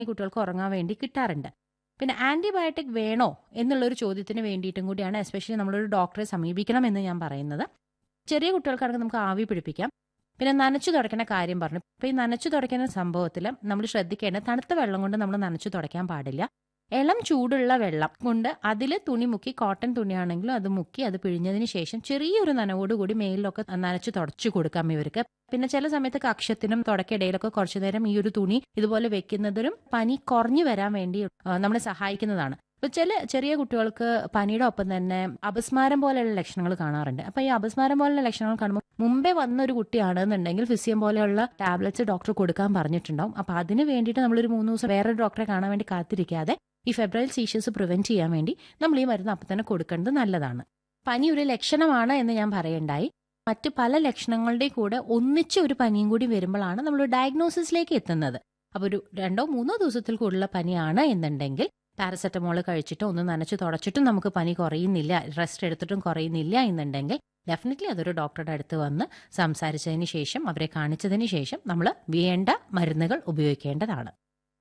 ഈ കുട്ടികൾക്ക് ഉറങ്ങാൻ വേണ്ടി കിട്ടാറുണ്ട് പിന്നെ ആന്റിബയോട്ടിക് വേണോ എന്നുള്ളൊരു ചോദ്യത്തിന് വേണ്ടിയിട്ടും കൂടിയാണ് എസ്പെഷ്യലി നമ്മളൊരു ഡോക്ടറെ സമീപിക്കണം എന്ന് ഞാൻ പറയുന്നത് ചെറിയ കുട്ടികൾക്കാണെങ്കിൽ നമുക്ക് ആവി പിടിപ്പിക്കാം പിന്നെ നനച്ചു തുടയ്ക്കുന്ന കാര്യം പറഞ്ഞു ഇപ്പൊ ഈ നനച്ചു തുടയ്ക്കുന്ന സംഭവത്തിൽ നമ്മൾ ശ്രദ്ധിക്കേണ്ടത് തണുത്ത വെള്ളം കൊണ്ട് നമ്മൾ നനച്ചു തുടയ്ക്കാൻ പാടില്ല ഇളം ചൂടുള്ള വെള്ളം കൊണ്ട് അതിൽ തുണി മുക്കി കോട്ടൺ തുണിയാണെങ്കിലും അത് മുക്കി അത് പിഴിഞ്ഞതിന് ശേഷം ചെറിയൊരു നനവോട് കൂടി മേലിലൊക്കെ നനച്ചു തുടച്ചു കൊടുക്കാം ഇവർക്ക് പിന്നെ ചില സമയത്ത് കക്ഷത്തിനും തുടക്കയിടയിലൊക്കെ കുറച്ചു നേരം ഈ ഒരു തുണി ഇതുപോലെ വെക്കുന്നതിനും പനി കുറഞ്ഞു വരാൻ വേണ്ടി ആ, നമ്മളെ സഹായിക്കുന്നതാണ് ഇപ്പൊ ചില ചെറിയ കുട്ടികൾക്ക് പനിയുടെ ഒപ്പം തന്നെ അപസ്മാരം പോലെയുള്ള ലക്ഷണങ്ങൾ കാണാറുണ്ട് അപ്പൊ ഈ അപസ്മാരം പോലെയുള്ള ലക്ഷണങ്ങൾ കാണുമ്പോൾ മുമ്പേ വന്ന ഒരു കുട്ടിയാണെന്നുണ്ടെങ്കിൽ ഫിസിയം പോലെയുള്ള ടാബ്ലറ്റ്സ് ഡോക്ടർ കൊടുക്കാൻ പറഞ്ഞിട്ടുണ്ടാവും അപ്പൊ അതിന് വേണ്ടിയിട്ട് നമ്മളൊരു മൂന്ന് ദിവസം വേറൊരു ഡോക്ടറെ കാണാൻ വേണ്ടി കാത്തിരിക്കാതെ ഈ ഫെബ്രൈൽ സീഷ്യസ് പ്രിവെന്റ് ചെയ്യാൻ വേണ്ടി നമ്മൾ ഈ മരുന്ന് അപ്പം തന്നെ കൊടുക്കേണ്ടത് നല്ലതാണ് പനി ഒരു ലക്ഷണമാണ് എന്ന് ഞാൻ പറയണ്ടായി മറ്റ് പല ലക്ഷണങ്ങളുടെ കൂടെ ഒന്നിച്ച് ഒരു പനിയും കൂടി വരുമ്പോഴാണ് നമ്മൾ ഡയഗ്നോസിസിലേക്ക് എത്തുന്നത് അപ്പോൾ ഒരു രണ്ടോ മൂന്നോ ദിവസത്തിൽ കൂടുതലുള്ള പനിയാണ് എന്നുണ്ടെങ്കിൽ പാരസെറ്റമോൾ കഴിച്ചിട്ടോ ഒന്ന് നനച്ച് തുടച്ചിട്ടും നമുക്ക് പനി കുറയുന്നില്ല റെസ്റ്റ് എടുത്തിട്ടും കുറയുന്നില്ല എന്നുണ്ടെങ്കിൽ ഡെഫിനറ്റ്ലി അതൊരു ഡോക്ടറുടെ അടുത്ത് വന്ന് സംസാരിച്ചതിന് ശേഷം അവരെ കാണിച്ചതിന് ശേഷം നമ്മൾ വേണ്ട മരുന്നുകൾ ഉപയോഗിക്കേണ്ടതാണ്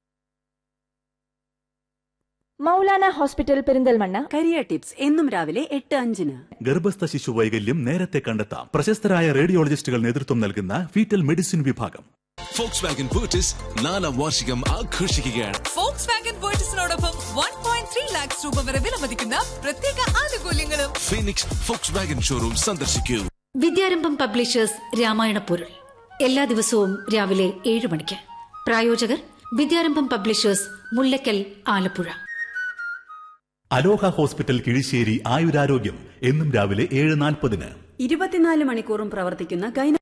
മൗലാന ഹോസ്പിറ്റൽ പെരിന്തൽമണ്ണ കരിയ ടിപ്സ് എന്നും രാവിലെ എട്ട് അഞ്ചിന് ഗർഭസ്ഥ ശിശു വൈകല്യം നേരത്തെ കണ്ടെത്താം പ്രശസ്തരായ റേഡിയോളജിസ്റ്റുകൾ നേതൃത്വം നൽകുന്ന ഫീറ്റൽ മെഡിസിൻ വിഭാഗം ഫോക്സ് വാഗൻ പൂർട്ടിസ് നാലാം വാർഷികം ആഘോഷിക്കുകയാണ് ഫോക്സ് വാഗൻ പേർച്ചസിനോടൊപ്പം വൺ പോയിന്റ് ത്രീ ലാക്സ് രൂപ വരെ വിലമതിക്കുന്ന പ്രത്യേക ആനുകൂല്യങ്ങളും ഫീനിക്സ് ഫോക്സ് വാഗൻ ഷോറൂം സന്ദർശിക്കൂ വിദ്യാരംഭം പബ്ലിഷേഴ്സ് രാമായണ പൊരുൾ എല്ലാ ദിവസവും രാവിലെ ഏഴ് മണിക്ക് പ്രായോജകർ Vidyarambham publishers Mullakkal Alappuzha Aloha hospital Kizhissery ആയുരാരോഗ്യം എന്നും രാവിലെ ഏഴ് നാൽപ്പതിന് ഇരുപത്തിനാല് മണിക്കൂറും പ്രവർത്തിക്കുന്ന ഗൈന